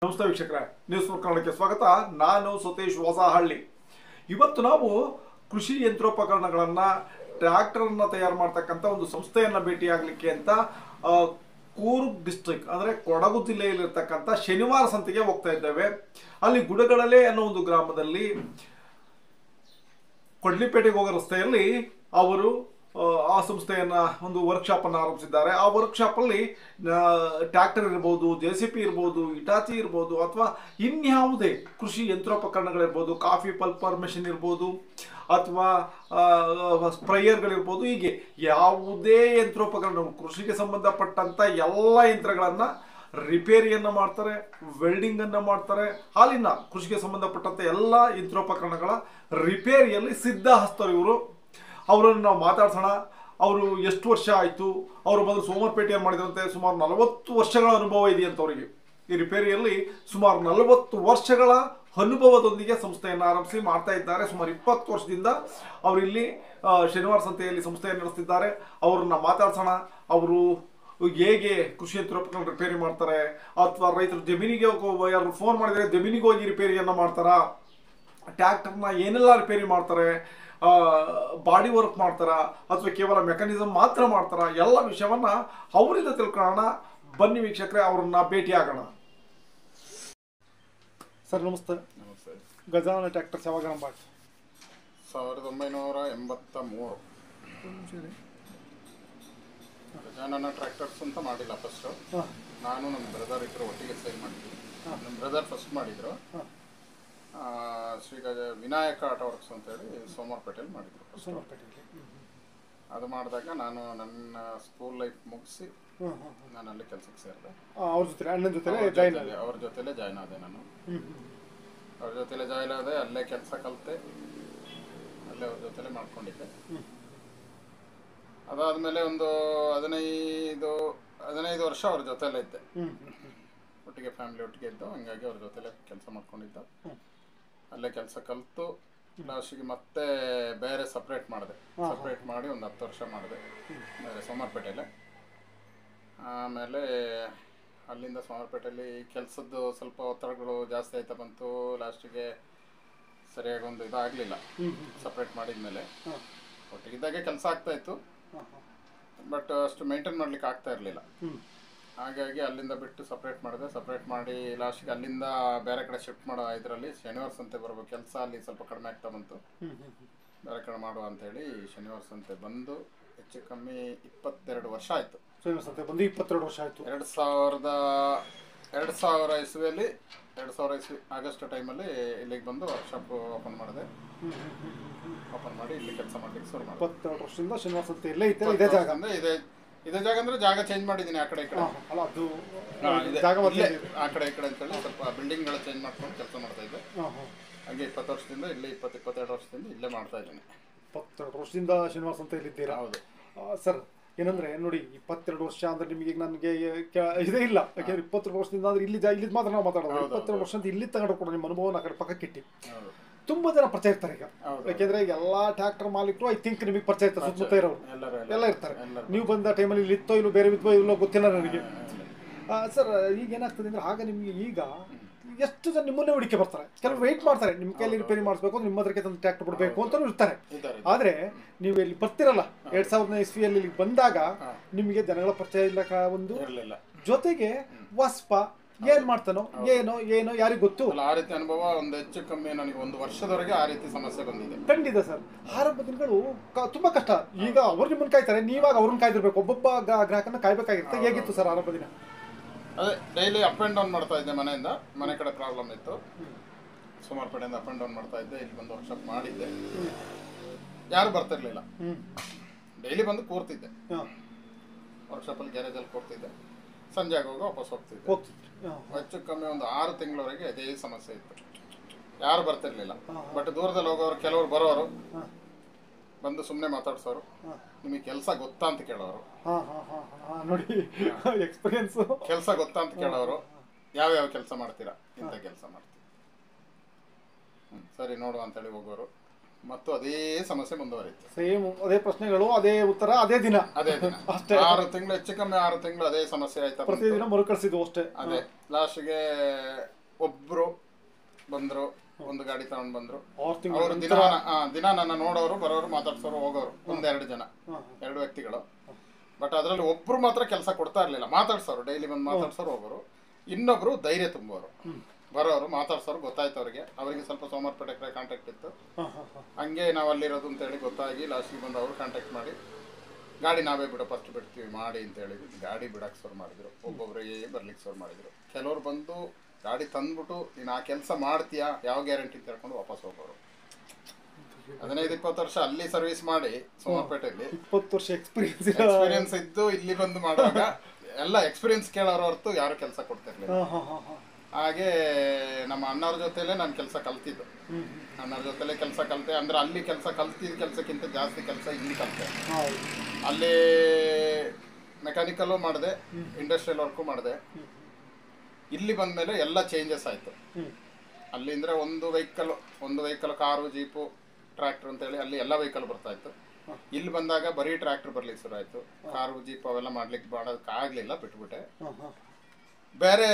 ನಮಸ್ತೆ ವೀಕ್ಷಕರೇ news four ಕನ್ನಡಕ್ಕೆ ಸ್ವಾಗತ ನಾನು ಸತೀಶ್ ಹೊಸಹಳ್ಳಿ ಇವತ್ತು ನಾವು ಕೃಷಿ ಯಂತ್ರೋಪಕರಣಗಳನ್ನು ಟ್ರ್ಯಾಕ್ಟರ್ನ ತಯಾರು ಮಾಡ್ತಕ್ಕಂಥ ಒಂದು ಸಂಸ್ಥೆಯನ್ನು ಭೇಟಿಯಾಗಲಿಕ್ಕೆ ಅಂತ ಆ, ಕೂರ್ಗ್ ಡಿಸ್ಟ್ರಿಕ್ಟ್ ಅಂದರೆ ಕೊಡಗು ಜಿಲ್ಲೆಯಲ್ಲಿರ್ತಕ್ಕಂಥ ಶನಿವಾರ ಸಂತೆಗೆ ಹೋಗ್ತಾ ಇದ್ದೇವೆ ಅಲ್ಲಿ ಗುಡಗಳಲೆ ಅನ್ನೋ ಒಂದು ಗ್ರಾಮದಲ್ಲಿ ಕೊಡ್ಲಿಪೇಟೆಗೆ ಹೋಗೋ ರಸ್ತೆಯಲ್ಲಿ ಅವರು ಆ, ಆ ಸಂಸ್ಥೆಯನ್ನ ಒಂದು ವರ್ಕ್ಶಾಪ್ ಅನ್ನು ಆರಂಭಿಸಿದ್ದಾರೆ ಆ ವರ್ಕ್ಶಾಪ್ ಅಲ್ಲಿ ಟ್ರ್ಯಾಕ್ಟರ್ ಇರ್ಬೋದು ಜೆ ಸಿ ಪಿ ಇರ್ಬೋದು ಇಟಾಚಿ ಇರ್ಬೋದು ಅಥವಾ ಇನ್ಯಾವುದೇ ಕೃಷಿ ಯಂತ್ರೋಪಕರಣಗಳಿರ್ಬೋದು ಕಾಫಿ ಪಲ್ಪರ್ ಮೆಷಿನ್ ಇರ್ಬೋದು ಅಥವಾ ಸ್ಪ್ರೈಯರ್ಗಳಿರ್ಬೋದು ಹೀಗೆ ಯಾವುದೇ ಯಂತ್ರೋಪಕರಣ ಕೃಷಿಗೆ ಸಂಬಂಧಪಟ್ಟಂತ ಎಲ್ಲ ಯಂತ್ರಗಳನ್ನ ರಿಪೇರಿಯನ್ನ ಮಾಡ್ತಾರೆ ವೆಲ್ಡಿಂಗ್ ಅನ್ನ ಮಾಡ್ತಾರೆ ಹಾಲಿನ ಕೃಷಿಗೆ ಸಂಬಂಧಪಟ್ಟಂತ ಎಲ್ಲ ಯಂತ್ರೋಪಕರಣಗಳ ರಿಪೇರಿಯಲ್ಲಿ ಸಿದ್ಧ ಹಸ್ತರು ಇವರು ಅವರನ್ನು ನಾವು ಮಾತಾಡ್ಸೋಣ ಅವರು ಎಷ್ಟು ವರ್ಷ ಆಯಿತು ಅವರು ಬಂದು ಸೋಮವಾರಪೇಟೆಯಲ್ಲಿ ಮಾಡಿದಂತೆ ಸುಮಾರು ನಲವತ್ತು ವರ್ಷಗಳ ಅನುಭವ ಇದೆಯಂತ ಅವರಿಗೆ ಈ ರಿಪೇರಿಯಲ್ಲಿ ಸುಮಾರು ನಲವತ್ತು ವರ್ಷಗಳ ಅನುಭವದೊಂದಿಗೆ ಸಂಸ್ಥೆಯನ್ನು ಆರಂಭಿಸಿ ಮಾಡ್ತಾ ಇದ್ದಾರೆ ಸುಮಾರು ಇಪ್ಪತ್ತು ವರ್ಷದಿಂದ ಅವರು ಇಲ್ಲಿ ಆ, ಶನಿವಾರ ಸಂತೆಯಲ್ಲಿ ಸಂಸ್ಥೆಯನ್ನು ನಡೆಸ್ತಿದ್ದಾರೆ ಅವರನ್ನ ಮಾತಾಡ್ಸೋಣ ಅವರು ಹೇಗೆ ಕೃಷಿ ಯಂತ್ರೋಪಕರಣ ರಿಪೇರಿ ಮಾಡ್ತಾರೆ ಅಥವಾ ರೈತರು ಜಮೀನಿಗೆ ಹೋಗೋ- ಯಾರು ಫೋನ್ ಮಾಡಿದರೆ ಜಮೀನಿಗೆ ಹೋಗಿ ರಿಪೇರಿಯನ್ನು ಮಾಡ್ತಾರಾ ಟ್ರ್ಯಾಕ್ಟರ್ನ ಏನೆಲ್ಲ ರಿಪೇರಿ ಮಾಡ್ತಾರೆ ಬಾಡಿ ವರ್ಕ್ ಮಾಡ್ತಾರಾ ಅಥವಾ ಕೇವಲ ಮೆಕ್ಯಾನಿಸಮ್ ಮಾತ್ರ ಮಾಡ್ತಾರಾ ಎಲ್ಲ ವಿಷಯವನ್ನ ಅವರಿಂದ ತಿಳ್ಕೊಳ್ಳೋಣ ಬನ್ನಿ ವೀಕ್ಷಕರೇ ಅವ್ರನ್ನ ಭೇಟಿಯಾಗೋಣ ಸರ್ ನಮಸ್ತೆ ನಮಸ್ತೆ ಗಜಾನ ಟ್ರ್ಯಾಕ್ಟರ್ಸ್ ಯಾವಾಗ ನಮ್ಮ ಸಾವಿರದ ಒಂಬೈನೂರ ಎಂಬತ್ತ ಮೂರು ಗಜಾನನ ಟ್ರ್ಯಾಕ್ಟರ್ಸ್ ಅಂತ ಮಾಡಿಲ್ಲ ಫಸ್ಟು ನಾನು ನಮ್ಮ ಬ್ರದರ್ ಇಬ್ಬರು ಒಟ್ಟಿಗೆ ಸೇಲ್ ಮಾಡಿದ್ವಿ ನಮ್ಮ ಬ್ರದರ್ ಫಸ್ಟ್ ಮಾಡಿದ್ರು ಆ, ಶ್ರೀ ಗಜ ವಿನಾಯಕ ಆಟೋ ವರ್ಕ್ಸ್ ಅಂತೇಳಿ ಸೋಮವಾರಪೇಟೆಯಲ್ಲಿ ಮಾಡಿದ್ರು first. ಅದು ಮಾಡಿದಾಗ ನಾನು ನನ್ನ ಸ್ಕೂಲ್ ಲೈಫ್ ಮುಗಿಸಿ ನಾನು ಅಲ್ಲಿ ಕೆಲಸಕ್ಕೆ ಸೇರಿದೆ ಅವ್ರ ಜೊತೆ ಅಣ್ಣನ ಜೊತೆ ಅವ್ರ ಜೊತೆಲೆ- ಅವ್ರ ಜೊತೆಲೆ ಜಾಯ್ನ್ ಆದೆ ನಾನು ಅವ್ರ ಜೊತೆಲೆ ಜಾಯ್ನ್ ಆದೆ ಅಲ್ಲೇ ಕೆಲಸ ಕಲಿತೆ ಅಲ್ಲೇ ಅವ್ರ ಜೊತೆಲೆ ಮಾಡ್ಕೊಂಡಿದ್ದೆ ಅದಾದಮೇಲೆ ಒಂದು ಹದಿನೈದು ಹದಿನೈದು ವರ್ಷ ಅವ್ರ ಜೊತೆಲೇ ಇದ್ದೆ ಒಟ್ಟಿಗೆ ಫ್ಯಾಮಿಲಿ ಒಟ್ಟಿಗೆ ಇದ್ದು ಹಂಗಾಗಿ ಅವ್ರ ಜೊತೆಲೆ ಕೆಲಸ ಮಾಡ್ಕೊಂಡಿದ್ದ ಅಲ್ಲೇ ಕೆಲಸ ಕಲಿತು ಲಾಸ್ಟಿಗೆ ಮತ್ತೆ ಬೇರೆ ಸಪ್ರೇಟ್ ಮಾಡಿದೆ ಸಪ್ರೇಟ್ ಮಾಡಿ ಒಂದು ಹತ್ತು ವರ್ಷ ಮಾಡಿದೆ ಬೇರೆ ಸೋಮವಾರಪೇಟೆಯಲ್ಲೇ ಆಮೇಲೆ ಅಲ್ಲಿಂದ ಸೋಮವಾರಪೇಟೆಯಲ್ಲಿ ಕೆಲಸದ್ದು ಸ್ವಲ್ಪ ಒತ್ತಡಗಳು ಜಾಸ್ತಿ ಆಯ್ತಾ ಬಂತು ಲಾಸ್ಟಿಗೆ ಸರಿಯಾಗಿ ಒಂದು ಇದಾಗಲಿಲ್ಲ ಸಪ್ರೇಟ್ ಮಾಡಿದ್ಮೇಲೆ ಒಟ್ಟಿಗಿದ್ದಾಗೆ ಕೆಲಸ ಆಗ್ತಾ ಇತ್ತು ಬಟ್ ಅಷ್ಟು ಮೇಂಟೈನ್ ಮಾಡ್ಲಿಕ್ಕೆ ಆಗ್ತಾ ಇರಲಿಲ್ಲ ಹಾಗಾಗಿ ಅಲ್ಲಿಂದ ಬಿಟ್ಟು ಸಪ್ರೇಟ್ ಮಾಡಿದೆ ಸಪ್ರೇಟ್ ಮಾಡಿ ಲಾಸ್ಟಿಗೆ ಅಲ್ಲಿಂದ ಬೇರೆ ಕಡೆ ಶಿಫ್ಟ್ ಮಾಡೋ ಇದರಲ್ಲಿ ಶನಿವಾರ ಸಂತೆ ಬರಬೇಕು ಕೆಲಸ ಅಲ್ಲಿ ಸ್ವಲ್ಪ ಕಡಿಮೆ ಆಗ್ತಾ ಬಂತು ಬೇರೆ ಕಡೆ ಮಾಡುವ ಅಂತೇಳಿ ಶನಿವಾರ ಸಂತೆ ಬಂದು ಹೆಚ್ಚು ಕಮ್ಮಿ ಇಪ್ಪತ್ತೆರಡು ವರ್ಷ ಆಯಿತು ಸಂತೆ ಬಂದು ಇಪ್ಪತ್ತೆರಡು ವರ್ಷ ಆಯ್ತು ಎರಡು ಸಾವಿರದ ಎರಡು ಸಾವಿರ ಇಸ್ವಿಯಲ್ಲಿ ಎರಡು ಸಾವಿರ ಇಸ್ವಿ ಆಗಸ್ಟ್ ಟೈಮಲ್ಲಿ ಇಲ್ಲಿಗೆ ಬಂದು ವರ್ಕ್ಶಾಪ್ ಓಪನ್ ಮಾಡಿದೆ ಓಪನ್ ಮಾಡಿ ಇಲ್ಲಿ ಕೆಲಸ ಮಾಡ್ಲಿಕ್ಕೆ ಶುರು ಮಾಡಿದೆ ಇಪ್ಪತ್ತೆರಡು ವರ್ಷದಿಂದ ಶನಿವಾರ ಸಂತೆ ಇಲ್ಲೇ ಐತೆ ಇದೇ ಜಾಗ ಅಂದ್ರೆ ಇದೇ ಇದೇ ಜಾಗ ಅಂದ್ರೆ ಜಾಗ ಚೇಂಜ್ ಮಾಡಿದ್ದೀನಿ ಆ ಕಡೆ ಈ ಕಡೆ ಹಾ, ಅಲ್ಲ ಅದು ಹಾ, ಇದೆ. ಜಾಗ ಮತ್ತೆ ಇಲ್ಲೇ, ಆ ಕಡೆ ಈ ಕಡೆ ಅಂತೇಳಿ ಸ್ವಲ್ಪ ಬಿಲ್ಡಿಂಗ್ಗಳ ಚೇಂಜ್ ಮಾಡ್ಕೊಂಡು ಕೆಲಸ ಮಾಡ್ತಾ ಇದ್ದೆ ಹಾಂ ಹಾಂ ಹಾಗೆ ಇಪ್ಪತ್ತು ವರ್ಷದಿಂದ ಇಲ್ಲಿ ಇಪ್ಪತ್ತು ಇಪ್ಪತ್ತೆರಡು ವರ್ಷದಿಂದ ಇಲ್ಲೇ ಮಾಡ್ತಾ ಇದ್ದೀನಿ ಇಪ್ಪತ್ತೆರಡು ವರ್ಷದಿಂದ ಶನಿವಾರ ಸಂತೆಯಲ್ಲಿ ಇದ್ದೀರಾ ಹೌದು ಆ, ಸರ್ ಏನಂದ್ರೆ ನೋಡಿ ಇಪ್ಪತ್ತೆರಡು ವರ್ಷ ಅಂದ್ರೆ ನಿಮಗೆ ಈಗ ನನಗೆ ಕೆ- ಇದೇ ಇಲ್ಲ ಯಾಕೆಂದ್ರೆ ಇಪ್ಪತ್ತೆರಡು ವರ್ಷದಿಂದ ಅಂದ್ರೆ ಇಲ್ಲಿ ಜಾ- ಇಲ್ಲಿದ್ ಮಾತ್ರ ನಾವು ಮಾತಾಡೋದು ಹೌದು, ಇಪ್ಪತ್ತೆರಡು ಹೌದು. ವರ್ಷದಿಂದ ಇಲ್ಲಿ ತಗೊಂಡು ಕೂಡ ನಿಮ್ಮ ಅನುಭವನ ಆ ಕಡೆ ಪಕ್ಕಕ್ಕೆ ಇಟ್ಟಿ ಹೌದು ತುಂಬಾ ಜನ ಪರಿಚಯ ಇರ್ತಾರೆ ಈಗ ಹೌದು. ಯಾಕೆಂದ್ರೆ ಎಲ್ಲಾ ಟ್ರ್ಯಾಕ್ಟರ್ ಮಾಲೀಕರು ಐ ಥಿಂಕ್ ನಿಮಗೆ ಪರಿಚಯ ಇರ್ತಾರೆ ಸುತ್ತಮುತ್ತ ಇರೋರು ಎಲ್ಲರೂ ಎಲ್ಲ ಇರ್ತಾರೆ ಎಲ್ಲರೂ ನೀವು ಬಂದ ಟೈಮಲ್ಲಿ ಇಲ್ಲಿ ಇತ್ತೋ ಇಲ್ಲೋ ಬೇರೆ ಇದ್ವೋ ಇಲ್ಲೋ ಗೊತ್ತಿಲ್ಲ ನನಗೆ ಆ, ಸರ್ ಈಗ ಏನಾಗ್ತದೆ ಅಂದ್ರೆ ಆಗ ನಿಮಗೆ ಈಗ ಎಷ್ಟು ಜನ ನಿಮ್ಮನ್ನೇ ಹುಡುಕಿ ಬರ್ತಾರೆ ಕೆಲವರು ವೆಯ್ಟ್ ಮಾಡ್ತಾರೆ ನಿಮ್ಮ ಕೈಯಲ್ಲಿ ರಿಪೇರಿ ಮಾಡಿಸ್ಬೇಕು ನಿಮ್ಮ ಹತ್ರಕ್ಕೆ ತಂದು ಟ್ರ್ಯಾಕ್ಟರ್ ಬಿಡಬೇಕು ಅಂತಲೂ ಇರ್ತಾರೆ ಇದ್ದಾರೆ ಆದ್ರೆ ನೀವು ಇಲ್ಲಿ ಬರ್ತಿರಲ್ಲ ಎರಡ್ ಸಾವಿರದ ಇಸ್ವಿಯಲ್ಲಿ ಇಲ್ಲಿ ಬಂದಾಗ ಹಾ. ನಿಮಗೆ ಜನಗಳ ಪರಿಚಯ ಇಲ್ಲ ಕ- ಒಂದು ಇರಲಿಲ್ಲ ಜೊತೆಗೆ ವಸ್ಪ ಏನ್ ಮಾಡ್ತಾನೋ ಏನೋ ಏನೋ ಯಾರಿಗ್ ಗೊತ್ತು ಅಲ್ಲ ಆ ರೀತಿ ಅನುಭವ ಒಂದು ಹೆಚ್ಚು ಕಮ್ಮಿ ನನಗೆ ಒಂದು ವರ್ಷದವರೆಗೆ ಆ ರೀತಿ ಸಮಸ್ಯೆ ಬಂದಿದೆ ಖಂಡಿತ ಸರ್ ಆರಂಭ ದಿನಗಳು ಕ- ತುಂಬಾ ಕಷ್ಟ ಈಗ ಅವ್ರು ನಿಮ್ಮನ್ನ ಕಾಯ್ತಾರೆ ನೀವಾಗ ಅವ್ರನ್ನ ಕಾಯ್ದಿರ್ಬೇಕು ಒಬ್ಬೊಬ್ಬ ಗ- ಗ್ರಾಹಕನ ಕಾಯ್ಬೇಕಾಗಿರುತ್ತೆ ಹೇಗಿತ್ತು ಸರ್ ಆರಂಭ ದಿನ ಅದೇ ಡೈಲಿ ಅಪ್ ಆ್ಯಂಡ್ ಡೌನ್ ಮಾಡ್ತಾ ಇದ್ದೆ ಮನೆಯಿಂದ ಮನೆ ಕಡೆ ಪ್ರಾಬ್ಲಮ್ ಇತ್ತು ಸುಮಾರು ಕಡೆಯಿಂದ ಅಪ್ ಆ್ಯಂಡ್ ಡೌನ್ ಮಾಡ್ತಾ ಇದ್ದೆ ಇಲ್ಲಿ ಬಂದು ವರ್ಕ್ಶಾಪ್ ಮಾಡಿದ್ದೆ ಯಾರು ಬರ್ತಿರ್ಲಿಲ್ಲ ಹ್ಮ್ ಡೈಲಿ ಬಂದು ಕೂರ್ತಿದ್ದೆ ಹಾ, ವರ್ಕ್ಶಾಪಲ್ಲಿ ಗ್ಯಾರೇಜಲ್ಲಿ ಕೂರ್ತಿದ್ದೆ ಸಂಜೆ ಆಗುವಾಗ ವಾಪಸ್ ಹೋಗ್ತಿದ್ದೆ ಹೋಗ್ತಿದ್ರಿ ಹಾ, ಹೆಚ್ಚು ಕಮ್ಮಿ ಒಂದು ಆರು ತಿಂಗಳವರೆಗೆ ಅದೇ ಸಮಸ್ಯೆ ಇತ್ತು ಯಾರು ಬರ್ತಿರ್ಲಿಲ್ಲ ಹಾ, ಹಾ. ಬಟ್ ದೂರದಲ್ಲಿ ಹೋಗೋರು ಕೆಲವರು ಬರೋರು ಹಾ, ಬಂದು ಸುಮ್ಮನೆ ಮಾತಾಡ್ಸೋರು ಹಾ. ನಿಮಗೆ ಕೆಲಸ ಗೊತ್ತಾ ಅಂತ ಕೇಳೋರು ಹಾ, ಹಾ, ಹಾ, ಹಾ, ನೋಡಿ ಎಕ್ಸ್ಪೀರಿಯನ್ಸ್ ಕೆಲಸ ಗೊತ್ತಾ ಅಂತ ಕೇಳೋರು ಯಾವ್ಯಾವ ಕೆಲಸ ಮಾಡ್ತೀರಾ ಇಂಥ ಕೆಲಸ ಮಾಡ್ತೀವಿ ಹ್ಮ್, ಸರಿ ನೋಡುವ ಅಂತೇಳಿ ಹೋಗೋರು ಮತ್ತು ಅದೇ ಸಮಸ್ಯೆ ಮುಂದುವರಿತು ಸೇಮ್ ಅದೇ ಪ್ರಶ್ನೆಗಳು ಅದೇ ಉತ್ತರ ಅದೇ ದಿನ ಅದೇ ದಿನ ಅಷ್ಟೇ. ಆರು ತಿಂಗಳು ಹೆಚ್ಚು ಕಮ್ಮಿ ಆರು ತಿಂಗಳು ಅದೇ ಸಮಸ್ಯೆ ಆಯ್ತಾ ಪ್ರತಿದಿನ ಮರುಕಳಿಸಿದ್ವು ಅಷ್ಟೇ ಅದೇ ಲಾಸ್ಟ್ಗೆ ಒಬ್ರು ಬಂದ್ರು ಒಂದು ಗಾಡಿ ತಗೊಂಡ್ ಬಂದ್ರು ಆರು ತಿಂಗಳು ಅವರು ದಿನ ಆ, ದಿನ ನನ್ನ ನೋಡೋರು ಬರೋರು ಮಾತಾಡ್ಸೋರು ಹೋಗೋರು ಒಂದೆರಡು ಜನ ಎರಡು ವ್ಯಕ್ತಿಗಳು ಬಟ್ ಅದರಲ್ಲಿ ಒಬ್ರು ಮಾತ್ರ ಕೆಲಸ ಕೊಡ್ತಾ ಇರ್ಲಿಲ್ಲ ಮಾತಾಡ್ಸೋರು ಡೈಲಿ ಬಂದು ಮಾತಾಡ್ಸೋರು ಹೋಗೋರು ಇನ್ನೊಬ್ರು ಧೈರ್ಯ ತುಂಬೋರು ಬರೋರು ಮಾತಾಡ್ಸೋರು ಗೊತ್ತಾಯ್ತು ಅವ್ರಿಗೆ ಅವರಿಗೆ ಸ್ವಲ್ಪ ಸೋಮವಾರಪೇಟೆ ಕಡೆ ಕಾಂಟ್ಯಾಕ್ಟ್ ಇತ್ತು ಹಾಂ ಹಾಂ ಹಾಂ ಹಂಗೆ ನಾವು ಅಲ್ಲಿರೋದು ಅಂತೇಳಿ ಗೊತ್ತಾಗಿ ಲಾಸ್ಟಿಗೆ ಬಂದು ಅವರು ಕಾಂಟ್ಯಾಕ್ಟ್ ಮಾಡಿ ಗಾಡಿ ನಾವೇ ಬಿಡೋ ಫಸ್ಟ್ ಬಿಡ್ತೀವಿ ಮಾಡಿ ಅಂತ ಹೇಳಿದ್ರು ಗಾಡಿ ಬಿಡಕ್ಕೆ ಶುರು ಮಾಡಿದ್ರು ಒಬ್ಬೊಬ್ಬರಿಗೆ ಬರ್ಲಿಕ್ಕೆ ಶುರು ಮಾಡಿದ್ರು ಕೆಲವ್ರು ಬಂದು ಗಾಡಿ ತಂದ್ಬಿಟ್ಟು ನೀನು ಆ ಕೆಲಸ ಮಾಡ್ತೀಯಾ ಯಾವ ಗ್ಯಾರಂಟಿ ಅಂತ ಹೇಳ್ಕೊಂಡು ವಾಪಸ್ ಹೋಗೋರು ಹದಿನೈದು ಇಪ್ಪತ್ತು ವರ್ಷ ಅಲ್ಲಿ ಸರ್ವಿಸ್ ಮಾಡಿ ಸೋಮಪೇಟೆಯಲ್ಲಿ ಇಪ್ಪತ್ತು ವರ್ಷ ಎಕ್ಸ್ಪೀರಿಯನ್ಸ್ ಎಕ್ಸ್ಪೀರಿಯನ್ಸ್ ಇದ್ದು ಇಲ್ಲಿ ಬಂದು ಮಾಡುವಾಗ ಎಲ್ಲ ಎಕ್ಸ್ಪೀರಿಯನ್ಸ್ ಕೇಳೋರು ಹೊರತು ಯಾರು ಕೆಲಸ ಕೊಡ್ತಿರ್ಲಿಲ್ಲ ಹಾಂ ಹಾಂ ಹಾಂ ಹಾಂ ಹಾಗೆ ನಮ್ಮ ಅಣ್ಣವ್ರ ಜೊತೆಲೇ ನಾನು ಕೆಲಸ ಕಲ್ತಿದ್ದು ಹ್ಞೂ ಅಣ್ಣವ್ರ ಜೊತೆಲೇ ಕೆಲಸ ಕಲಿತೆ ಅಂದ್ರೆ ಅಲ್ಲಿ ಕೆಲಸ ಕಲ್ತಿದ್ದ ಕೆಲಸಕ್ಕಿಂತ ಜಾಸ್ತಿ ಕೆಲಸ ಇಲ್ಲಿ ಕಲಿತೆ ಹೌದು ಅಲ್ಲಿ ಮೆಕ್ಯಾನಿಕಲ್ಲು ಮಾಡಿದೆ ಇಂಡಸ್ಟ್ರಿಯಲ್ ವರ್ಕು ಮಾಡಿದೆ ಇಲ್ಲಿ ಬಂದಮೇಲೆ ಎಲ್ಲ ಚೇಂಜಸ್ ಆಯಿತು ಹ್ಞೂ ಅಲ್ಲಿಂದ್ರೆ ಒಂದು ವೆಹಿಕಲ್ ಒಂದು ವೆಹಿಕಲ್ ಕಾರು ಜೀಪು ಟ್ರ್ಯಾಕ್ಟರ್ ಅಂತೇಳಿ ಅಲ್ಲಿ ಎಲ್ಲ ವೆಹಿಕಲ್ ಬರ್ತಾ ಇತ್ತು ಇಲ್ಲಿ ಬಂದಾಗ ಬರೀ ಟ್ರ್ಯಾಕ್ಟರ್ ಬರ್ಲಿಕ್ಕೆ ಶುರು ಆಯಿತು ಕಾರು ಜೀಪ್ ಅವೆಲ್ಲ ಮಾಡ್ಲಿಕ್ಕೆ ಮಾಡೋದಕ್ಕೆ ಆಗಲಿಲ್ಲ ಬಿಟ್ಬಿಟ್ಟೆ ಹಾಂ ಹಾಂ ಬೇರೆ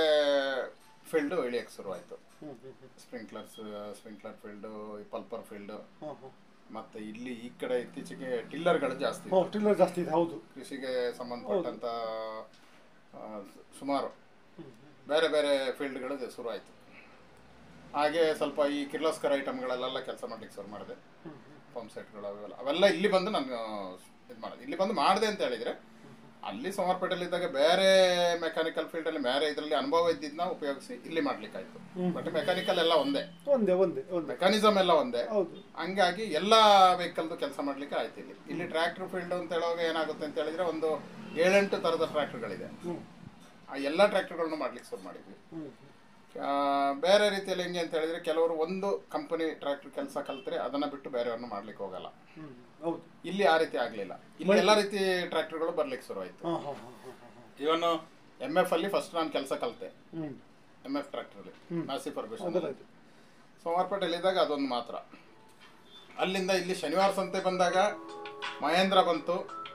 ಫೀಲ್ಡು ಇಳಿಯಕ್ಕೆ ಶುರು ಆಯಿತು ಹ್ಞೂ ಹ್ಞೂ ಹ್ಞೂ sprinklers sprinkler field pulper field ಹಾಂ ಹಾಂ ಮತ್ತು ಇಲ್ಲಿ ಈ ಕಡೆ ಇತ್ತೀಚೆಗೆ ಟಿಲ್ಲರ್ಗಳು ಜಾಸ್ತಿ ಹ್ಞೂ ಟಿಲ್ಲರ್ ಜಾಸ್ತಿ ಇದೆ ಹೌದು ಕೃಷಿಗೆ ಸಂಬಂಧಪಟ್ಟಂತ ಆ, ಸುಮಾರು ಹ್ಞೂ ಬೇರೆ ಬೇರೆ ಫೀಲ್ಡ್ಗಳು ಶುರು ಆಯಿತು ಹಾಗೆ ಸ್ವಲ್ಪ ಈ ಕಿರ್ಲೋಸ್ಕರ್ ಐಟಮ್ಗಳಲ್ಲೆಲ್ಲ ಕೆಲಸ ಮಾಡ್ಲಿಕ್ಕೆ ಶುರು ಮಾಡಿದೆ ಹ್ಞೂ ಪಂಪ್ ಸೆಟ್ಗಳು ಅವೆಲ್ಲ ಅವೆಲ್ಲ ಇಲ್ಲಿ ಬಂದು ನಾನು ಇದು ಮಾಡಿದೆ ಇಲ್ಲಿ ಬಂದು ಮಾಡಿದೆ ಅಂತ ಹೇಳಿದರೆ ಅಲ್ಲಿ ಸೋಮವಾರಪೇಟೆಯಲ್ಲಿ ಇದ್ದಾಗ ಬೇರೆ ಮೆಕ್ಯಾನಿಕಲ್ ಫೀಲ್ಡಲ್ಲಿ ಬೇರೆ ಇದರಲ್ಲಿ ಅನುಭವ ಇದ್ದಿದ್ದನ್ನ ಉಪಯೋಗಿಸಿ ಇಲ್ಲಿ ಮಾಡ್ಲಿಕ್ಕಾಯ್ತು ಬಟ್ ಮೆಕ್ಯಾನಿಕಲ್ ಎಲ್ಲ ಒಂದೇ ಒಂದೇ ಒಂದೇ ಒಂದೇ ಮೆಕ್ಯಾನಿಸಮ್ ಎಲ್ಲ ಒಂದೇ ಹೌದು ಹಂಗಾಗಿ ಎಲ್ಲ ವೆಹಿಕಲ್ದು ಕೆಲಸ ಮಾಡ್ಲಿಕ್ಕೆ ಆಯ್ತು ಇಲ್ಲಿ ಇಲ್ಲಿ ಟ್ರ್ಯಾಕ್ಟರ್ ಫೀಲ್ಡ್ ಅಂತ ಹೇಳುವಾಗ ಏನಾಗುತ್ತೆ ಅಂತ ಹೇಳಿದ್ರೆ ಒಂದು ಏಳೆಂಟು ಥರದ ಟ್ರ್ಯಾಕ್ಟರ್ಗಳಿದೆ ಹ್ಞೂ ಆ ಎಲ್ಲ ಟ್ರ್ಯಾಕ್ಟರ್ಗಳನ್ನು ಮಾಡ್ಲಿಕ್ಕೆ ಶುರು ಮಾಡಿದ್ವಿ ಹ್ಞೂ ಆ, ಬೇರೆ ರೀತಿಯಲ್ಲಿ ಹೆಂಗೆ ಅಂತ ಹೇಳಿದ್ರೆ ಕೆಲವರು ಒಂದು ಕಂಪನಿ ಟ್ರ್ಯಾಕ್ಟರ್ ಕೆಲಸ ಕಲ್ತ್ರೆ ಅದನ್ನ ಬಿಟ್ಟು ಬೇರೆಯವ್ರನ್ನ ಮಾಡ್ಲಿಕ್ಕೆ ಹೋಗಲ್ಲ ಹ್ಞೂ ಹೌದು ಇಲ್ಲಿ ಆ ರೀತಿ ಆಗ್ಲಿಲ್ಲ ಇಲ್ಲಿ ಎಲ್ಲ ರೀತಿ ಟ್ರ್ಯಾಕ್ಟರ್ಗಳು ಬರ್ಲಿಕ್ಕೆ ಶುರು ಆಯ್ತು ಹಾಂ ಹಾಂ ಹಾಂ ಹಾಂ ಹಾಂ ಇವನು ಎಮ್ ಎಫ್ ಅಲ್ಲಿ ಫಸ್ಟ್ ನಾನು ಕೆಲಸ ಕಲಿತೆ ಹ್ಞೂ ಎಮ್ ಎಫ್ ಟ್ರ್ಯಾಕ್ಟರ್ಲಿ ನಾಸಿ ಫರ್ಗೂಷನ್ ಅದರದ್ದು ಸೋಮವಾರಪೇಟೆಯಲ್ಲಿ ಇದ್ದಾಗ ಅದೊಂದು ಮಾತ್ರ ಅಲ್ಲಿಂದ ಇಲ್ಲಿ ಶನಿವಾರ ಸಂತೆ ಬಂದಾಗ ಮಹೇಂದ್ರ ಬಂತು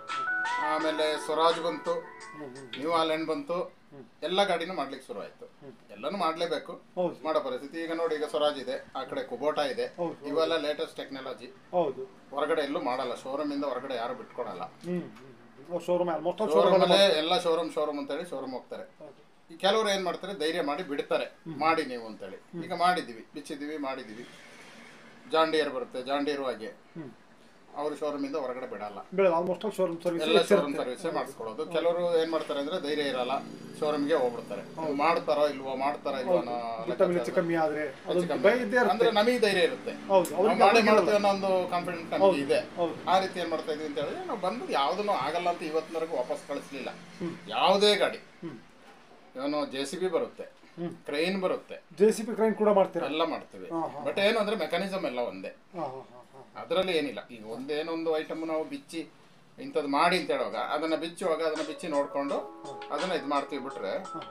ಆಮೇಲೆ ಸ್ವರಾಜ್ ಬಂತು ಹ್ಞೂ ಹ್ಞೂ ನ್ಯೂ ಆಲೆಂಡ್ ಬಂತು ಎಲ್ಲ ಗಾಡಿನೂ ಮಾಡ್ಲಿಕ್ಕೆ ಶುರು ಆಯ್ತು ಎಲ್ಲನೂ ಮಾಡಲೇಬೇಕು ಹೌದು ಮಾಡೋ ಪರಿಸ್ಥಿತಿ ಈಗ ನೋಡಿ ಈಗ ಸ್ವರಾಜ್ ಇದೆ ಆ ಕಡೆ ಕುಬೋಟಾ ಇದೆ ಹೌದು. ಇವೆಲ್ಲ ಲೇಟೆಸ್ಟ್ ಟೆಕ್ನಾಲಜಿ ಹೌದು ಹೊರಗಡೆ ಎಲ್ಲೂ ಮಾಡಲ್ಲ ಶೋರೂಮ್ ಇಂದ ಹೊರಗಡೆ ಯಾರು ಬಿಟ್ಕೊಡಲ್ಲ ಹ್ಞೂ ಹ್ಞೂ showroom almost all showroom showroom ಅಲ್ಲೇ ಎಲ್ಲ ಶೋರೂಮ್ ಶೋರೂಮ್ ಅಂತೇಳಿ ಶೋರೂಮ್ ಹೋಗ್ತಾರೆ ಈ ಕೆಲವರು ಏನ್ ಮಾಡ್ತಾರೆ ಧೈರ್ಯ ಮಾಡಿ ಬಿಡ್ತಾರೆ ಮಾಡಿ ನೀವು ಅಂತೇಳಿ ಈಗ ಮಾಡಿದ್ದೀವಿ ಬಿಚ್ಚಿದ್ದೀವಿ ಮಾಡಿದ್ದೀವಿ ಜಾಂಡಿಯರ್ ಬರುತ್ತೆ ಜಾಂಡಿಯರು ಹಾಗೆ ಹ್ಞೂ ಅವರು ಶೋರೂಮ್ ಇಂದ ಹೊರಗಡೆ ಬಿಡಲ್ಲ ಬೆಳೆ ಆಲ್ಮೋಸ್ಟ್ ಆಲ್ ಶೋರೂಮ್ ಸರ್ವಿಸ್ ಎಲ್ಲ ಶೋರೂಮ್ ಸರ್ವಿಸೇ ಮಾಡಿಸ್ಕೊಳ್ಳೋದು ಕೆಲವರು ಏನ್ ಮಾಡ್ತಾರೆ ಅಂದ್ರೆ ಧೈರ್ಯ ಇರಲ್ಲ ಶೋರೂಮ್ಗೆ ಹೋಗ್ಬಿಡ್ತಾರೆ ಮಾಡ್ತಾರೋ ಇಲ್ವೋ ಮಾಡ್ತಾರೋ ಇಲ್ವೋ ಅನ್ನೋ ವಿಟಮಿನ್ ಹೆಚ್ಚು ಕಮ್ಮಿ ಆದರೆ ಅದೊಂದು ಭಯ ಇದ್ದೇ ಇರುತ್ತೆ ಅಂದ್ರೆ ನಮಗೆ ಧೈರ್ಯ ಇರುತ್ತೆ ಹೌದು ನಾವು ಅವ್ರಿಗೆ ಮಾಡೇ ಮಾಡ್ತೀವಿ ಅನ್ನೋ ಒಂದು ಕಾನ್ಫಿಡೆಂಟ್ ನಮಗೆ ಇದೆ ಹೌದು ಆ ರೀತಿ ಏನ್ ಮಾಡ್ತಾ ಇದೀವಿ ಅಂತ ಹೇಳಿದ್ರೆ ನಾವು ಬಂದು ಯಾವ್ದನ್ನು ಆಗಲ್ಲ ಅಂತ ಇವತ್ತಿನವರೆಗೂ ವಾಪಸ್ ಕಳಿಸ್ಲಿಲ್ಲ ಯಾವುದೇ ಗಾಡಿ ಹ್ಮ್. ಇವನು ಜೆ ಸಿ ಬಿ ಬರುತ್ತೆ ಹ್ಮ್. ಕ್ರೈನ್ ಬರುತ್ತೆ ಜೆ ಸಿ ಪಿ ಕ್ರೈಮ್ ಕೂಡ ಮಾಡ್ತೀರಾ ಎಲ್ಲ ಮಾಡ್ತೀವಿ ಹಾ, ಹಾ. ಬಟ್ ಏನು ಅಂದ್ರೆ ಮೆಕ್ಯಾನಿಸಮ್ ಎಲ್ಲ ಒಂದೇ ಹಾಂ ಹಾಂ ಹಾಂ ಹಾಂ ಅದರಲ್ಲಿ ಏನಿಲ್ಲ ಈಗ ಒಂದೇನೊಂದು ಐಟಮ್ ನಾವು ಬಿಚ್ಚಿ ಇಂಥದ್ದು ಮಾಡಿ ಅಂತ ಹೇಳುವಾಗ ಅದನ್ನ ಬಿಚ್ಚುವಾಗ ಅದನ್ನ ಬಿಚ್ಚಿ ನೋಡ್ಕೊಂಡು ಅದನ್ನ ಇದು ಮಾಡ್ತೀವಿ ಬಿಟ್ರೆ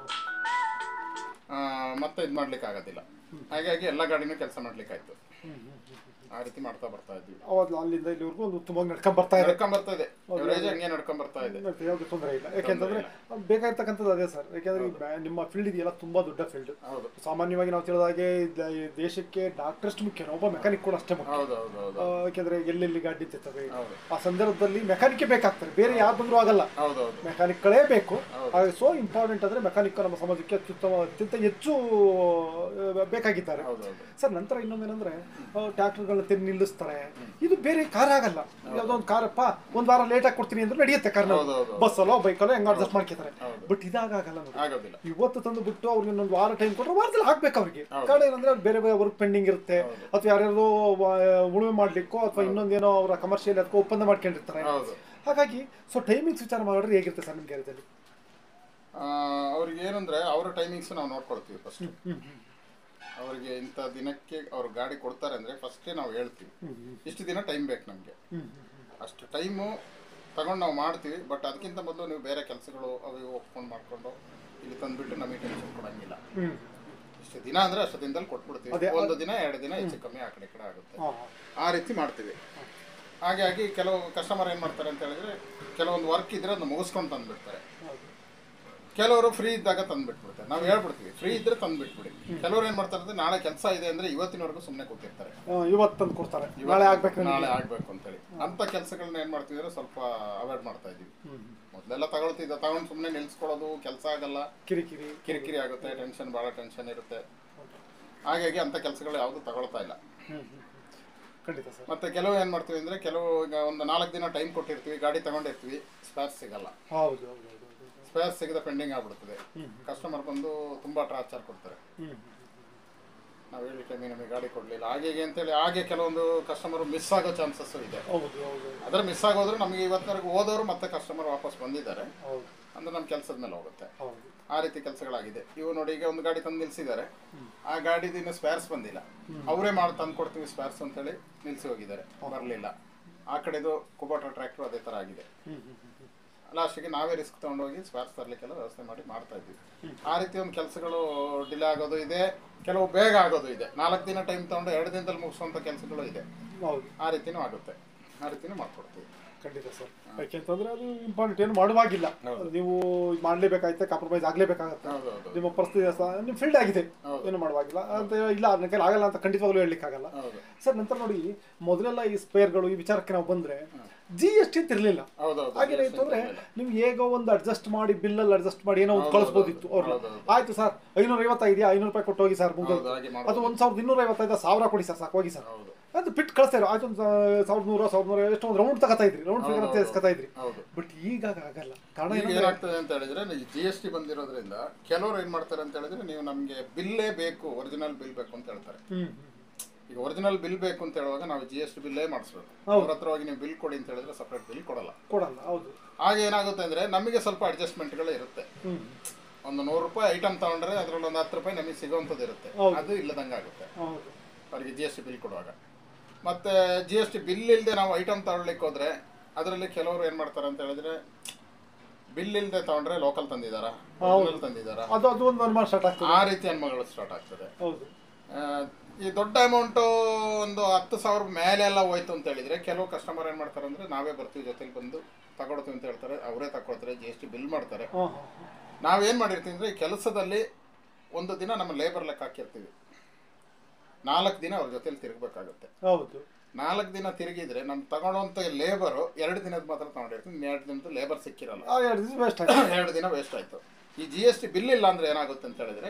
ಆ, ಮತ್ತೆ ಇದು ಮಾಡ್ಲಿಕ್ಕೆ ಆಗೋದಿಲ್ಲ ಹಾಗಾಗಿ ಎಲ್ಲ ಗಾಡಿನೂ ಕೆಲಸ ಮಾಡ್ಲಿಕ್ಕಾಯ್ತು ಆ ರೀತಿ ಮಾಡ್ತಾ ಬರ್ತಾ ಇದ್ವಿ ಅವಾಗ ಅಲ್ಲಿಂದ ಇಲ್ಲಿವರೆಗೂ ಒಂದು ಉತ್ತಮವಾಗಿ ನಡ್ಕೊಂಡ್ ಬರ್ತಾ ಇದೆ ನಡ್ಕೊಂಡ್ ಬರ್ತಾ ಇದೆ ಎವರೇಜ್ ಹಂಗೆ ನಡ್ಕೊಂಡ್ ಬರ್ತಾ ಇದೆ ಯಾವುದೇ ತೊಂದರೆ ಇಲ್ಲ ಯಾಕೆಂತಂದ್ರೆ ಬೇಕಾಗಿರ್ತಕ್ಕಂಥದ್ದು ಅದೇ ಸರ್ ಯಾಕೆಂದ್ರೆ ಈ ಬ್ಯಾ- ನಿಮ್ಮ ಫೀಲ್ಡ್ ಇದೆಯಲ್ಲ ತುಂಬಾ ದೊಡ್ಡ ಫೀಲ್ಡ್ ಹೌದು ಸಾಮಾನ್ಯವಾಗಿ ನಾವು ತಿಳಿದ ಹಾಗೆ ಇದ- ಈ ದೇಶಕ್ಕೆ ಡಾಕ್ಟರ್ ಎಷ್ಟು ಮುಖ್ಯ ಒಬ್ಬ ಮೆಕ್ಯಾನಿಕ್ ಕೂಡ ಅಷ್ಟೇ ಮುಖ್ಯ ಹೌದು ಹೌದು ಹೌದು ಆ, ಯಾಕೆಂದ್ರೆ ಎಲ್ಲೆಲ್ಲಿ ಗಾಡಿ ನಿಂತಿರ್ತವೆ ಹೌದು ಆ ಸಂದರ್ಭದಲ್ಲಿ ಮೆಕ್ಯಾನಿಕ್ ಬೇಕಾಗ್ತಾರೆ ಬೇರೆ ಯಾರು ಬಂದರೂ ಆಗಲ್ಲ ಹೌದು ಹೌದು ಮೆಕ್ಯಾನಿಕ್ಗಳೇ ಬೇಕು ಹೌದು. ಹಾಗೆ ಸೋ ಇಂಪಾರ್ಟೆಂಟ್ ಅಂದ್ರೆ ಮೆಕ್ಯಾನಿಕ್ ನಮ್ಮ ಸಮಾಜಕ್ಕೆ ಅತ್ಯುತ್ತಮ ಅತ್ಯಂತ ಹೆಚ್ಚು ಆ, ಬೇಕಾಗಿದ್ದಾರೆ ಹೌದು ಹೌದು ಸರ್ ನಂತರ ಇನ್ನೊಂದೇನಂದ್ರೆ ಟ್ರ್ಯಾಕ್ಟರ್ಗಳನ್ನ ತೆಗೆದು ನಿಲ್ಲಿಸ್ತಾರೆ ಇದು ಬೇರೆ ಕಾರ್ ಆಗಲ್ಲ ಯಾವುದೋ ಒಂದು ಕಾರಪ್ಪ ಒಂದ್ ವಾರ ಲೇಟ್ ಆಗಿ ಕೊಡ್ತೀನಿ ಅಂದ್ರೆ ನಡೆಯುತ್ತೆ ಕಾರ್ನ ಹೌದು, ಹೌದು. ಬಸ್ಸಲ್ಲೋ ಬೈಕಲ್ಲೋ ಹೆಂಗ್ ಅಡ್ಜಸ್ಟ್ ಮಾಡ್ಕೊತಾರೆ ಹೌದು. ಬಟ್ ಇದಾಗಲ್ಲ ನೋಡಿ ಆಗೋದಿಲ್ಲ ಇವತ್ತು ತಂದು ಬಿಟ್ಟು ಅವ್ರಿಗೆ ಇನ್ನೊಂದು ವಾರ ಟೈಮ್ ಕೊಟ್ಟರೆ ವಾರದಲ್ಲಿ ಹಾಕ್ಬೇಕು ಅವ್ರಿಗೆ ಹೌದು. ಕಾರಣ ಏನಂದ್ರೆ ಅವ್ರು ಬೇರೆ ಬೇರೆ ವರ್ಕ್ ಪೆಂಡಿಂಗ್ ಇರುತ್ತೆ ಅಥವಾ ಯಾರ್ಯಾರೋ ವ- ಉಳುಮೆ ಮಾಡ್ಲಿಕ್ಕೋ ಅಥವಾ ಇನ್ನೊಂದೇನೋ ಅವರ ಕಮರ್ಷಿಯಲ್ ಅದಕ್ಕೋ ಒಪ್ಪಂದ ಮಾಡ್ಕೊಂಡಿರ್ತಾರೆ ಹೌದು ಹಾಗಾಗಿ ಸೊ ಟೈಮಿಂಗ್ಸ್ ವಿಚಾರ ಮಾಡಿದ್ರೆ ಹೇಗಿರುತ್ತೆ ಸರ್ ನಿಮ್ಮ ಗ್ಯಾರೇಜಲ್ಲಿ ಆ, ಅವ್ರಿಗೆ ಏನಂದ್ರೆ ಅವರ ಟೈಮಿಂಗ್ಸ್ ನಾವು ನೋಡ್ಕೊಳ್ತೀವಿ ಫಸ್ಟ್ ಅವರಿಗೆ ಇಂಥ ದಿನಕ್ಕೆ ಅವ್ರು ಗಾಡಿ ಕೊಡ್ತಾರೆ ಅಂದ್ರೆ ಫಸ್ಟೇ ನಾವು ಹೇಳ್ತೀವಿ ಇಷ್ಟು ದಿನ ಟೈಮ್ ಬೇಕು ನಮಗೆ ಅಷ್ಟು ಟೈಮು ತಗೊಂಡು ನಾವು ಮಾಡ್ತೀವಿ ಬಟ್ ಅದಕ್ಕಿಂತ ಮೊದಲು ನೀವು ಬೇರೆ ಕೆಲಸಗಳು ಅವು ಇವು ಒಪ್ಕೊಂಡು ಮಾಡ್ಕೊಂಡು ಇಲ್ಲಿ ತಂದುಬಿಟ್ಟು ನಮಗೆ ಟೆನ್ಷನ್ ಕೊಡಂಗಿಲ್ಲ ಇಷ್ಟು ಎಷ್ಟು ದಿನ ಅಂದ್ರೆ ಅಷ್ಟು ದಿನದಲ್ಲಿ ಕೊಟ್ಬಿಡ್ತೀವಿ ಅದೇ, ಒಂದು ದಿನ ಎರಡು ದಿನ ಹೆಚ್ಚು ಕಮ್ಮಿ ಆ ಕಡೆ ಈ ಕಡೆ ಆಗುತ್ತೆ ಹಾಂ ಆ ರೀತಿ ಮಾಡ್ತೀವಿ ಹಾಗಾಗಿ ಕೆಲವು ಕಸ್ಟಮರ್ ಏನು ಮಾಡ್ತಾರೆ ಅಂತ ಹೇಳಿದ್ರೆ ಕೆಲವೊಂದು ವರ್ಕ್ ಇದ್ರೆ ಅದನ್ನ ಮುಗಿಸ್ಕೊಂಡು ತಂದುಬಿಡ್ತಾರೆ ಹೌದು ಕೆಲವರು ಫ್ರೀ ಇದ್ದಾಗ ತಂದುಬಿಟ್ಬಿಡ್ತಾರೆ ನಾವು ಹೇಳ್ಬಿಡ್ತೀವಿ ಫ್ರೀ ಇದ್ರೆ ತಂದುಬಿಟ್ಬಿಡಿ ಕೆಲವರು ಏನು ಮಾಡ್ತಾರೆ ಅಂದ್ರೆ ನಾಳೆ ಕೆಲಸ ಇದೆ ಅಂದ್ರೆ ಇವತ್ತಿನವರೆಗೂ ಸುಮ್ಮನೆ ಕೂತಿರ್ತಾರೆ ಇವತ್ತು ತಂದು ಕೊಡ್ತಾರೆ ಇವತ್ತು ನಾಳೆ ಆಗ್ಬೇಕು ನಾಳೆ ಆಗ್ಬೇಕು ಅಂತೇಳಿ ಅಂತ ಕೆಲಸಗಳನ್ನ ಏನ್ ಮಾಡ್ತೀವಿ ಅಂದ್ರೆ ಸ್ವಲ್ಪ ಅವಾಯ್ಡ್ ಮಾಡ್ತಾ ಇದೀವಿ ಹ್ಞೂ ಮೊದಲೆಲ್ಲ ತಗೊಳ್ತಿದ್ದ ತಗೊಂಡು ಸುಮ್ಮನೆ ನಿಲ್ಸ್ಕೊಳ್ಳೋದು ಕೆಲಸ ಆಗಲ್ಲ ಕಿರಿಕಿರಿ ಕಿರಿಕಿರಿ ಆಗುತ್ತೆ ಟೆನ್ಷನ್ ಭಾಳ ಟೆನ್ಷನ್ ಇರುತ್ತೆ ಹಾಗಾಗಿ ಅಂತ ಕೆಲಸಗಳು ಯಾವುದು ತಗೊಳ್ತಾ ಇಲ್ಲ ಹ್ಞೂ ಹ್ಞೂ ಖಂಡಿತ ಸರ್ ಮತ್ತೆ ಕೆಲವು ಏನು ಮಾಡ್ತೀವಿ ಅಂದ್ರೆ ಕೆಲವು ಈಗ ಒಂದು ನಾಲ್ಕು ದಿನ ಟೈಮ್ ಕೊಟ್ಟಿರ್ತೀವಿ ಗಾಡಿ ತಗೊಂಡಿರ್ತೀವಿ ಸ್ಪೇರ್ಸ್ ಸಿಗಲ್ಲ ಹೌದು ಹೌದು ಹೌದು ಹೌದು ಸ್ಪೇರ್ಸ್ ಸಿಗದ ಪೆಂಡಿಂಗ್ ಆಗ್ಬಿಡ್ತದೆ ಹ್ಮ್. ಕಸ್ಟಮರ್ ಬಂದು ತುಂಬಾ ಟಾರ್ಚರ್ ಕೊಡ್ತಾರೆ ಹ್ಞೂ ನಾವು ಹೇಳಿ ಟೈಮಿಗೆ ನಮಗೆ ಗಾಡಿ ಕೊಡಲಿಲ್ಲ ಹಾಗೆ ಹೀಗೆ ಅಂತೇಳಿ ಹಾಗೆ ಕೆಲವೊಂದು ಕಸ್ಟಮರ್ ಮಿಸ್ ಆಗೋ ಚಾನ್ಸಸ್ ಇದೆ ಹೌದು ಹೌದು ಅದರ ಮಿಸ್ ಆಗೋದ್ರೆ ನಮಗೆ ಇವತ್ತಿನವರೆಗೂ ಹೋದವರು ಮತ್ತೆ ಕಸ್ಟಮರ್ ವಾಪಸ್ ಬಂದಿದ್ದಾರೆ ಹೌದು ಅಂದ್ರೆ ನಮ್ಮ ಕೆಲಸದ ಮೇಲೆ ಹೋಗುತ್ತೆ ಹೌದು ಆ ರೀತಿ ಕೆಲಸಗಳಾಗಿದೆ ಇವು ನೋಡಿ ಈಗ ಒಂದು ಗಾಡಿ ತಂದು ನಿಲ್ಸಿದ್ದಾರೆ ಆ ಗಾಡಿದು ಇನ್ನು ಸ್ಪೇರ್ಸ್ ಬಂದಿಲ್ಲ ಅವರೇ ಮಾಡಿ ತಂದು ಕೊಡ್ತೀವಿ ಸ್ಪೇರ್ಸ್ ಅಂತೇಳಿ ನಿಲ್ಸಿ ಹೋಗಿದ್ದಾರೆ ಬರಲಿಲ್ಲ ಆ ಕಡೆದು ಕುಬೋಟ ಟ್ರ್ಯಾಕ್ಟರ್ ಅದೇ ಥರ ಆಗಿದೆ ಹ್ಞೂ ಹ್ಞೂ ಹ್ಞೂ ಲಾಸ್ಟಿಗೆ ನಾವೇ ರಿಸ್ಕ್ ತೊಗೊಂಡೋಗಿ ಸ್ಪೇರ್ಸ್ ತರಲಿಕ್ಕೆಲ್ಲ ವ್ಯವಸ್ಥೆ ಮಾಡಿ ಮಾಡ್ತಾ ಇದ್ವಿ ಆ ರೀತಿ ಒಂದು ಕೆಲಸಗಳು ಡಿಲೇ ಆಗೋದು ಇದೆ ಕೆಲವು ಬೇಗ ಆಗೋದು ಇದೆ ನಾಲ್ಕು ದಿನ ಟೈಮ್ ತೊಗೊಂಡು ಎರಡು ದಿನದಲ್ಲಿ ಮುಗಿಸುವಂಥ ಕೆಲಸಗಳು ಇದೆ ಹೌದು ಆ ರೀತಿನೂ ಆಗುತ್ತೆ ಆ ರೀತಿನೂ ಮಾಡ್ಕೊಡ್ತೀವಿ ಖಂಡಿತ ಸರ್ ಯಾಕೆಂತಂದ್ರೆ ಅದು ಇಂಪಾರ್ಟೆಂಟ್ ಏನು ಮಾಡುವಾಗಿಲ್ಲ ಹೌದು. ನೀವು ಮಾಡಲೇಬೇಕಾಗುತ್ತೆ ಕಾಂಪ್ರಮೈಸ್ ಆಗಲೇಬೇಕಾಗತ್ತೆ ಹೌದು ಹೌದು ನಿಮ್ಮ ಪರಿಸ್ಥಿತಿ ಸ- ನಿಮ್ಮ ಫೀಲ್ಡ್ ಆಗಿದೆ ಹೌದು. ಏನು ಮಾಡುವಾಗಿಲ್ಲ ಅಂತ ಇಲ್ಲ ನನ್ನ ಕೈಲಿ ಆಗಲ್ಲ ಅಂತ ಖಂಡಿತವಾಗ್ಲೂ ಹೇಳಲಿಕ್ಕಾಗಲ್ಲ ಹೌದು ಸರ್ ನಂತರ ನೋಡಿ ಮೊದಲೆಲ್ಲ ಈ ಸ್ಪೇರ್ಗಳು ಈ ವಿಚಾರಕ್ಕೆ ನಾವು ಬಂದ್ರೆ ಜಿ ಎಸ್ ಟಿ ಅಂತ ಇರಲಿಲ್ಲ ಹೌದೌದು ಹಾಗೇನಾಯ್ತು ಅಂದ್ರೆ ನಿಮ್ಗೆ ಹೇಗೋ ಒಂದು ಅಡ್ಜಸ್ಟ್ ಮಾಡಿ ಬಿಲ್ಲಲ್ಲಿ ಅಡ್ಜಸ್ಟ್ ಮಾಡಿ ಏನೋ ಒಂದು ಹೌದು, ಕಳಿಸ್ಬೋದಿತ್ತು ಹೌದು, ಅವ್ರನ್ನ ಹೌದು. ಆಯ್ತು ಸರ್ ಐನೂರ ಐವತ್ತೈದು ಐನೂರು ರೂಪಾಯಿ ಕೊಟ್ಟು ಹೋಗಿ ಸರ್ ಹೌದು ಮುಗಿದು ಹಾಗೆ ಅದು ಮಾಡ್ಬೋದು ಒಂದು ಸಾವಿರದ ಇನ್ನೂರ ಐವತ್ತೈದು ಸಾವಿರ ಕೊಡಿ ಸರ್ ಸಾಕು ಹೋಗಿ ಸರ್ ಹೌದು ಅದು ಬಿಟ್ಟು ಕಳಿಸ್ತಾ ಇರೋ ಆಯ್ತು ಒಂದು ಸಾವಿರದ ನೂರ ಸಾವಿರದ ನೂರ ಎಷ್ಟೋ ಒಂದು ರೌಂಡ್ ತಗೋತಾ ಇದ್ರಿ ರೌಂಡ್ ಫಿಗರ್ ಅಂತ ಎಸ್ಕೊತಾ ಇದ್ರಿ ಹೌದು ಬಟ್ ಈಗ ಆಗಲ್ಲ ಕಾರಣ ಈಗ ಏನಂದ್ರೆ ಏನಾಗ್ತದೆ ಅಂತ ಹೇಳಿದ್ರೆ ಜಿ ಎಸ್ ಟಿ ಬಂದಿರೋದ್ರಿಂದ ಕೆಲವರು ಏನ್ ಮಾಡ್ತಾರೆ ಅಂತ ಹೇಳಿದ್ರೆ ನೀವು ನಮಗೆ ಬಿಲ್ಲೇ ಬೇಕು ಒರಿಜಿನಲ್ ಬಿಲ್ ಬೇಕು ಅಂತ ಹೇಳ್ತಾರೆ ಹ್ಮ್ ಈಗ ಒರಿಜಿನಲ್ ಬಿಲ್ ಬೇಕು ಅಂತ ಹೇಳುವಾಗ ನಾವು ಜಿ ಎಸ್ ಟಿ ಬಿಲ್ಲೇ ಮಾಡಿಸ್ಬೇಕು ಹೌದು. ಅವ್ರ ಹತ್ರ ಹೋಗಿ ನೀವು ಬಿಲ್ ಕೊಡಿ ಅಂತ ಹೇಳಿದ್ರೆ ಸಪ್ರೇಟ್ ಬಿಲ್ ಕೊಡಲ್ಲ ಕೊಡಲ್ಲ ಹೌದು ಆಗ ಏನಾಗುತ್ತೆ ಅಂದ್ರೆ ನಮಗೆ ಸ್ವಲ್ಪ ಅಡ್ಜಸ್ಟ್ಮೆಂಟ್ಗಳು ಇರುತ್ತೆ ಹ್ಮ್ ಒಂದು ನೂರು ರೂಪಾಯಿ ಐಟಮ್ ತಗೊಂಡ್ರೆ ಅದ್ರಲ್ಲಿ ಒಂದು ಹತ್ತು ರೂಪಾಯಿ ನಮಗೆ ಸಿಗುವಂಥದ್ದು ಇರುತ್ತೆ ಹೌದು. ಅದು ಇಲ್ಲದಂಗೆ ಆಗುತ್ತೆ ಹೌದು ಅವರಿಗೆ ಜಿ ಎಸ್ ಟಿ ಬಿಲ್ ಕೊಡುವಾಗ ಮತ್ತೆ ಜಿ ಎಸ್ ಟಿ ಬಿಲ್ ಇಲ್ಲದೆ ನಾವು ಐಟಮ್ ತಗೊಳ್ಲಿಕ್ಕೆ ಹೋದ್ರೆ ಅದರಲ್ಲಿ ಕೆಲವರು ಏನು ಮಾಡ್ತಾರೆ ಅಂತ ಹೇಳಿದ್ರೆ ಬಿಲ್ ಇಲ್ಲದೆ ತಗೊಂಡ್ರೆ ಲೋಕಲ್ ತಂದಿದ್ದಾರಾ ಒರಿಜಿನಲ್ ತಂದಿದ್ದಾರಾ ಅದು ಅದು ಒಂದು ಅನುಮಾನ ಸ್ಟಾರ್ಟ್ ಆಗ್ತದೆ ಆ ರೀತಿ ಅನುಭವಗಳು ಸ್ಟಾರ್ಟ್ ಆಗ್ತದೆ ಹೌದು ಆ, ಈ ದೊಡ್ಡ ಅಮೌಂಟು ಒಂದು ಹತ್ತು ಸಾವಿರ ಮೇಲೆ ಎಲ್ಲ ಹೋಯ್ತು ಅಂತ ಹೇಳಿದ್ರೆ ಕೆಲವು ಕಸ್ಟಮರ್ ಏನು ಮಾಡ್ತಾರೆ ಅಂದ್ರೆ ನಾವೇ ಬರ್ತೀವಿ ಜೊತೆಲಿ ಬಂದು ತಗೊಳ್ತೀವಿ ಅಂತ ಹೇಳ್ತಾರೆ ಅವರೇ ತಗೊಳ್ತಾರೆ ಜಿ ಎಸ್ ಟಿ ಬಿಲ್ ಮಾಡ್ತಾರೆ ಹಾಂ ಹಾಂ ನಾವೇನು ಮಾಡಿರ್ತೀವಿ ಅಂದರೆ ಈ ಕೆಲಸದಲ್ಲಿ ಒಂದು ದಿನ ನಮ್ಮ ಲೇಬರ್ ಲೆಕ್ಕ ಹಾಕಿರ್ತೀವಿ ನಾಲ್ಕು ದಿನ ಅವ್ರ ಜೊತೆಲಿ ತಿರುಗಬೇಕಾಗುತ್ತೆ ಹೌದು ನಾಲ್ಕು ದಿನ ತಿರುಗಿದ್ರೆ ನಮ್ಮ ತಗೊಳ್ಳೋಂಥ ಲೇಬರು ಎರಡು ದಿನದ ಮಾತ್ರ ತಗೊಂಡಿರ್ತೀವಿ ಇನ್ನು ಎರಡು ದಿನದ ಲೇಬರ್ ಸಿಕ್ಕಿರಲ್ಲ ಆ ಎರಡು ದಿವಸ ವೇಸ್ಟ್ ಆಯ್ತು ಎರಡು ದಿನ ವೇಸ್ಟ್ ಆಯಿತು ಈ ಜಿ ಎಸ್ ಟಿ ಬಿಲ್ ಇಲ್ಲ ಅಂದರೆ ಏನಾಗುತ್ತೆ ಅಂತ ಹೇಳಿದ್ರೆ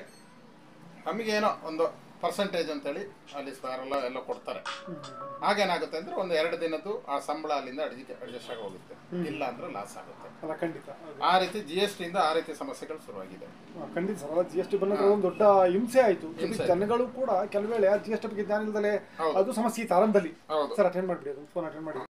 ನಮಗೇನೋ ಒಂದು ಪರ್ಸೆಂಟೇಜ್ ಅಂತೇಳಿ ಅಲ್ಲಿ ಸ್ಕ್ವೇರ್ ಎಲ್ಲ ಎಲ್ಲ ಕೊಡ್ತಾರೆ ಆಗೇನಾಗುತ್ತೆ ಅಂದರೆ ಒಂದು ಎರಡು ದಿನದ್ದು ಆ ಸಂಬಳ ಅಲ್ಲಿಂದ ಅಡ್ಜಿ ಅಡ್ಜಸ್ಟ್ ಆಗಿ ಹೋಗುತ್ತೆ ಇಲ್ಲ ಅಂದರೆ ಲಾಸ್ ಆಗುತ್ತೆ ಅಲ್ಲ ಖಂಡಿತ ಹೌದು. ಆ ರೀತಿ ಜಿ ಎಸ್ ಟಿಯಿಂದ ಆ ರೀತಿ ಸಮಸ್ಯೆಗಳು ಶುರುವಾಗಿದೆ ಆ, ಖಂಡಿತ ಸರ್ ಜಿ ಎಸ್ ಟಿ ಬಂದ್ರೆ ಒಂದು ದೊಡ್ಡ ಹಿಂಸೆ ಆಯ್ತು ಜೊತೆಗೆ ಜನಗಳು ಕೂಡ ಕೆಲವು ವೇಳೆ ಜಿ ಎಸ್ ಟಿ ಬಗ್ಗೆ ಜ್ಞಾನ ಇಲ್ದಲೆ ಹೌದು. ಅದು ಸಮಸ್ಯೆ ಇತ್ತು ಆರಂಭದಲ್ಲಿ ಹೌದು ಸರ್ ಅಟೆಂಡ್ ಮಾಡ್ಬಿಡಿ ಅದೊಂದು ಫೋನ್ ಅಟೆಂಡ್ ಮಾಡಿ